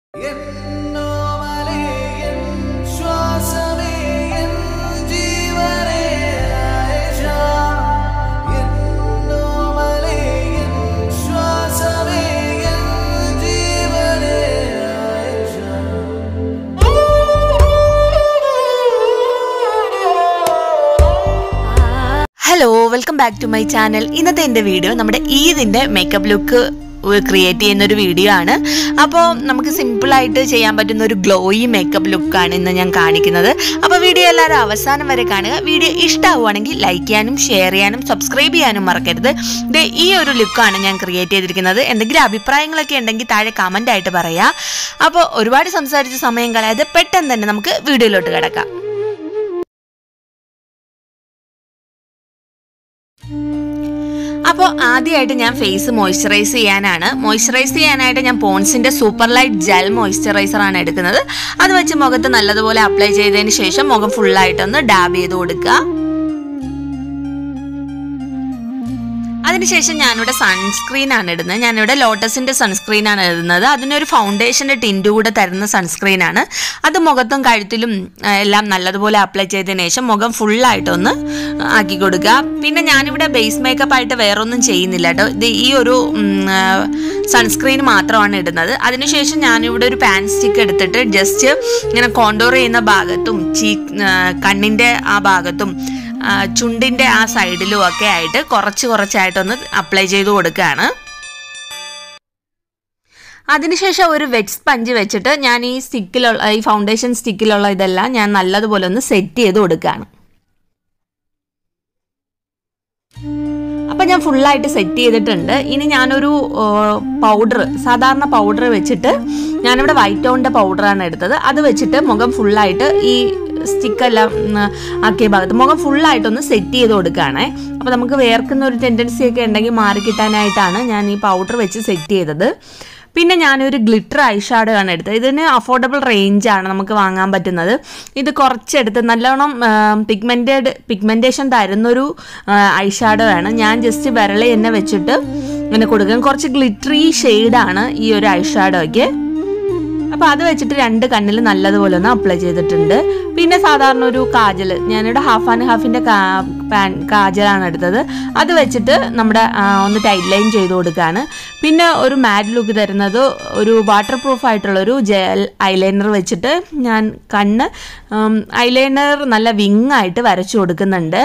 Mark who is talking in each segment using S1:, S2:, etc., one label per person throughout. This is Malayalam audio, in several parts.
S1: എന്നോമലേ എൻ ശ്വാസമേ എൻ ജീവനേ ആയിഷ എന്നോമലേ എൻ ശ്വാസമേ എൻ ജീവനേ Ayesha
S2: hello welcome back to my channel ഇന്നത്തെ എൻ്റെ വീഡിയോ നമ്മുടെ ഈദിൻ്റെ മേക്കപ്പ് ലുക്ക് ക്രിയേറ്റ് ചെയ്യുന്ന ഒരു വീഡിയോ ആണ് അപ്പോൾ നമുക്ക് സിമ്പിളായിട്ട് ചെയ്യാൻ പറ്റുന്ന ഒരു ഗ്ലോയി മേക്കപ്പ് ലുക്കാണ് ഇന്ന് ഞാൻ കാണിക്കുന്നത് അപ്പോൾ വീഡിയോ എല്ലാവരും അവസാനം വരെ കാണുക വീഡിയോ ഇഷ്ടമാവുകയാണെങ്കിൽ ലൈക്ക് ചെയ്യാനും ഷെയർ ചെയ്യാനും സബ്സ്ക്രൈബ് ചെയ്യാനും മറക്കരുത് ഇത് ഈ ഒരു ലുക്കാണ് ഞാൻ ക്രിയേറ്റ് ചെയ്തിരിക്കുന്നത് എന്തെങ്കിലും അഭിപ്രായങ്ങളൊക്കെ ഉണ്ടെങ്കിൽ താഴെ കമൻ്റ് ആയിട്ട് പറയാം അപ്പോൾ ഒരുപാട് സംസാരിച്ച സമയം കളയാതെ പെട്ടെന്ന് തന്നെ നമുക്ക് വീഡിയോയിലോട്ട് കിടക്കാം അപ്പോൾ ആദ്യമായിട്ട് ഞാൻ ഫേസ് മോയ്സ്ചറൈസ് ചെയ്യാനാണ് മോയ്സ്ചറൈസ് ചെയ്യാനായിട്ട് ഞാൻ പോൺസിന്റെ സൂപ്പർ ലൈറ്റ് ജെൽ മോയ്സ്ചറൈസർ ആണ് എടുക്കുന്നത് അത് വെച്ച് മുഖത്ത് നല്ലതുപോലെ അപ്ലൈ ചെയ്തതിന് ശേഷം മുഖം ഫുള്ളായിട്ടൊന്ന് ഡാബ് ചെയ്ത് കൊടുക്കുക അതിനുശേഷം ഞാനിവിടെ സൺസ്ക്രീൻ ആണ് ഇടുന്നത് ഞാനിവിടെ ലോട്ടസിന്റെ സൺസ്ക്രീൻ ആണ് ഇടുന്നത് അതിനൊരു ഫൗണ്ടേഷന്റെ ടിൻറ്റ് കൂടെ തരുന്ന സൺസ്ക്രീൻ ആണ് അത് മുഖത്തും കഴുത്തിലും ആ, എല്ലാം നല്ലതുപോലെ അപ്ലൈ ചെയ്തതിന് ശേഷം മുഖം ഫുള്ളായിട്ടൊന്ന് ആക്കി കൊടുക്കുക പിന്നെ ഞാനിവിടെ ബേസ് മേക്കപ്പ് ആയിട്ട് വേറൊന്നും ചെയ്യുന്നില്ല കേട്ടോ ഇത് ഈ ഒരു സൺസ്ക്രീൻ മാത്രമാണ് ഇടുന്നത് അതിനുശേഷം ഞാനിവിടെ ഒരു പാൻ സ്റ്റിക്ക് എടുത്തിട്ട് ജസ്റ്റ് ഇങ്ങനെ കോണ്ടോർ ചെയ്യുന്ന ഭാഗത്തും ചീ കണ്ണിൻ്റെ ആ ഭാഗത്തും ആ, ചുണ്ടിന്റെ ആ സൈഡിലും ഒക്കെ ആയിട്ട് കുറച്ച് കുറച്ചായിട്ടൊന്ന് അപ്ലൈ ചെയ്ത് കൊടുക്കുകയാണ് അതിനുശേഷം ഒരു വെറ്റ് സ്പഞ്ച് വെച്ചിട്ട് ഞാൻ ഈ സ്റ്റിക്കിലുള്ള ഈ ഫൗണ്ടേഷൻ സ്റ്റിക്കിലുള്ള ഇതെല്ലാം ഞാൻ നല്ലതുപോലെ ഒന്ന് സെറ്റ് ചെയ്ത് കൊടുക്കുകയാണ് അപ്പം ഞാൻ ഫുള്ളായിട്ട് സെറ്റ് ചെയ്തിട്ടുണ്ട് ഇനി ഞാനൊരു പൗഡർ സാധാരണ പൗഡർ വെച്ചിട്ട് ഞാനിവിടെ വൈറ്റ് ടോണിൻ്റെ പൗഡറാണ് എടുത്തത് അത് വെച്ചിട്ട് മുഖം ഫുള്ളായിട്ട് ഈ സ്റ്റിക്കെല്ലാം ഉം, ആക്കിയ ഭാഗത്ത് മുഖം ഫുള്ളായിട്ടൊന്ന് സെറ്റ് ചെയ്ത് കൊടുക്കുകയാണേ അപ്പോൾ നമുക്ക് വേർക്കുന്ന ഒരു ടെൻഡൻസി ഒക്കെ ഉണ്ടെങ്കിൽ മാറി കിട്ടാനായിട്ടാണ് ഞാൻ ഈ പൗഡർ വെച്ച് സെറ്റ് ചെയ്തത് പിന്നെ ഞാനൊരു ഗ്ലിറ്റർ ഐഷാഡോ ആണ് എടുത്തത് ഇതിന് അഫോർഡബിൾ റേഞ്ചാണ് നമുക്ക് വാങ്ങാൻ പറ്റുന്നത് ഇത് കുറച്ചെടുത്ത് നല്ലോണം പിഗ്മെൻറ്റഡ് പിഗ്മെൻറ്റേഷൻ തരുന്നൊരു ഐഷാഡോ ആണ് ഞാൻ ജസ്റ്റ് വിരളി തന്നെ വെച്ചിട്ട് ഇങ്ങനെ കൊടുക്കും കുറച്ച് ഗ്ലിറ്ററി ഷെയ്ഡാണ് ഈ ഒരു ഐഷാഡോയ്ക്ക് അപ്പോൾ അത് വെച്ചിട്ട് രണ്ട് കണ്ണിൽ നല്ലതുപോലെ ഒന്ന് അപ്ലൈ ചെയ്തിട്ടുണ്ട് പിന്നെ സാധാരണ ഒരു കാജൽ ഞാനിവിടെ ഹാഫ് ആൻഡ് ഹാഫിൻ്റെ പാൻ കാജലാണ് എടുത്തത് അത് വെച്ചിട്ട് നമ്മുടെ ആ, ഒന്ന് ടൈറ്റ് ലൈൻ ചെയ്ത് കൊടുക്കുകയാണ് പിന്നെ ഒരു മാറ്റ് ലുക്ക് തരുന്നത് ഒരു വാട്ടർ പ്രൂഫ് ആയിട്ടുള്ളൊരു ജെൽ ഐലൈനർ വെച്ചിട്ട് ഞാൻ കണ്ണ് ഐലൈനർ നല്ല വിങ് ആയിട്ട് വരച്ചു കൊടുക്കുന്നുണ്ട്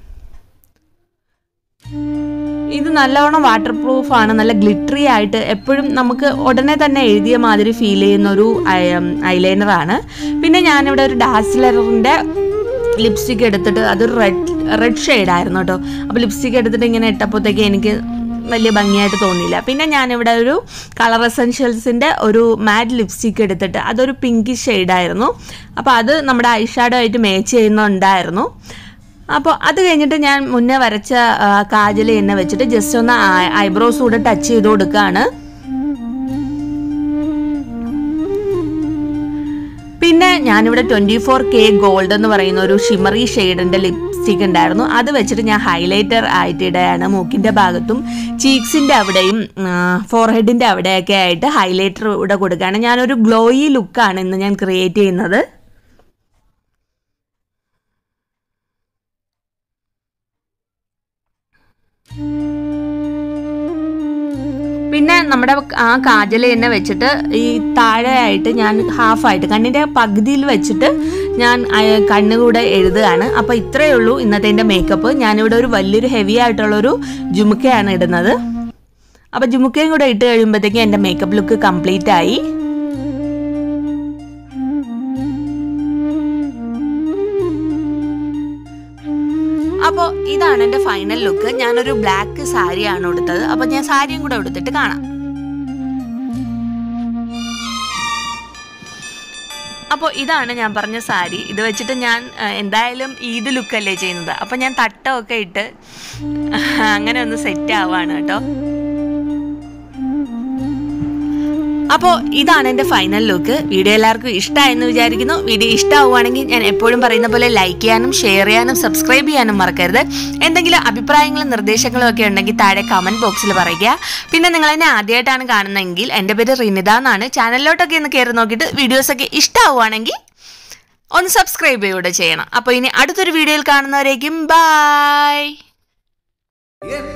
S2: ഇത് നല്ലവണ്ണം വാട്ടർ പ്രൂഫ് ആണ് നല്ല ഗ്ലിറ്ററി ആയിട്ട് എപ്പോഴും നമുക്ക് ഉടനെ തന്നെ എഴുതിയ മാതിരി ഫീൽ ചെയ്യുന്ന ഒരു ഐലൈനർ ആണ് പിന്നെ ഞാനിവിടെ ഒരു ഡാസ്ലറിൻ്റെ ലിപ്സ്റ്റിക് എടുത്തിട്ട് അതൊരു റെഡ് റെഡ് ഷെയ്ഡായിരുന്നു കേട്ടോ അപ്പോൾ ലിപ്സ്റ്റിക് എടുത്തിട്ട് ഇങ്ങനെ ഇട്ടപ്പോഴത്തേക്ക് എനിക്ക് വലിയ ഭംഗിയായിട്ട് തോന്നിയില്ല പിന്നെ ഞാനിവിടെ ഒരു കളർ എസെൻഷ്യൽസിൻ്റെ ഒരു മാറ്റ് ലിപ്സ്റ്റിക് എടുത്തിട്ട് അതൊരു പിങ്കി ഷെയ്ഡായിരുന്നു അപ്പോൾ അത് നമ്മുടെ ഐഷാഡോ ആയിട്ട് മാച്ച് ചെയ്യുന്നുണ്ടായിരുന്നു അപ്പോൾ അത് കഴിഞ്ഞിട്ട് ഞാൻ മുന്നേ വരച്ച കാജൽ എന്നെ വെച്ചിട്ട് ജസ്റ്റ് ഒന്ന് ഐബ്രോസ് കൂടെ ടച്ച് ചെയ്ത് കൊടുക്കുകയാണ് പിന്നെ ഞാനിവിടെ ട്വൻറ്റി ഫോർ കെ ഗോൾഡ് എന്ന് പറയുന്ന ഒരു ഷിമറി ഷെയ്ഡിൻ്റെ ലിപ്സ്റ്റിക് ഉണ്ടായിരുന്നു അത് വെച്ചിട്ട് ഞാൻ ഹൈലൈറ്റർ ആയിട്ട് ഇടുകയാണ് മൂക്കിൻ്റെ ഭാഗത്തും ചീക്സിൻ്റെ അവിടെയും ഫോർഹെഡിൻ്റെ അവിടെയൊക്കെ ആയിട്ട് ഹൈലൈറ്റർ ഇവിടെ കൊടുക്കുകയാണ് ഞാനൊരു ഗ്ലോയി ലുക്കാണ് ഇന്ന് ഞാൻ ക്രിയേറ്റ് ചെയ്യുന്നത് പിന്നെ നമ്മുടെ ആ കാജൽ തന്നെ വെച്ചിട്ട് ഈ താഴെയായിട്ട് ഞാൻ ഹാഫായിട്ട് കണ്ണിൻ്റെ പകുതിയിൽ വെച്ചിട്ട് ഞാൻ അയ- കണ്ണുകൂടെ എഴുതുകയാണ് അപ്പോൾ ഇത്രയേ ഉള്ളൂ ഇന്നത്തെ എൻ്റെ മേക്കപ്പ് ഞാനിവിടെ ഒരു വലിയൊരു ഹെവി ആയിട്ടുള്ളൊരു ജുമുക്കയാണ് ഇടുന്നത് അപ്പോൾ ജുമുക്കയും കൂടെ ഇട്ട് കഴിയുമ്പോഴത്തേക്കും എൻ്റെ മേക്കപ്പ് ലുക്ക് കംപ്ലീറ്റ് ആയി അപ്പോൾ ഇതാണ് എൻ്റെ ഫൈനൽ ലുക്ക് ഞാനൊരു ബ്ലാക്ക് സാരിയാണ് ഉടുത്തത് അപ്പോൾ ഞാൻ സാരിയും കൂടെ ഉടുത്തിട്ട് കാണാം അപ്പോൾ ഇതാണ് ഞാൻ പറഞ്ഞ സാരി ഇത് വെച്ചിട്ട് ഞാൻ ആ, എന്തായാലും ഈദ് ലുക്കല്ലേ ചെയ്യുന്നത് അപ്പോൾ ഞാൻ തട്ടമൊക്കെ ഇട്ട് അങ്ങനെ ഒന്ന് സെറ്റ് ആവാണ് കേട്ടോ അപ്പോൾ ഇതാണ് എൻ്റെ ഫൈനൽ ലുക്ക് വീഡിയോ എല്ലാവർക്കും ഇഷ്ടമായെന്ന് വിചാരിക്കുന്നു വീഡിയോ ഇഷ്ടമാവുകയാണെങ്കിൽ ഞാൻ എപ്പോഴും പറയുന്ന പോലെ ലൈക്ക് ചെയ്യാനും ഷെയർ ചെയ്യാനും സബ്സ്ക്രൈബ് ചെയ്യാനും മറക്കരുത് എന്തെങ്കിലും അഭിപ്രായങ്ങളും നിർദ്ദേശങ്ങളും ഒക്കെ ഉണ്ടെങ്കിൽ താഴെ കമൻറ്റ് ബോക്സിൽ പറയുക പിന്നെ നിങ്ങൾ എന്നെ ആദ്യമായിട്ടാണ് കാണുന്നതെങ്കിൽ എൻ്റെ പേര് റിനിത എന്നാണ് ചാനലിലോട്ടൊക്കെ ഒന്ന് കയറി നോക്കിയിട്ട് വീഡിയോസൊക്കെ ഇഷ്ടമാവുകയാണെങ്കിൽ ഒന്ന് സബ്സ്ക്രൈബ് ചെയ്യുകൂടെ ചെയ്യണം അപ്പോൾ ഇനി അടുത്തൊരു വീഡിയോയിൽ കാണുന്നവരേക്കും ബായ്
S1: എൻ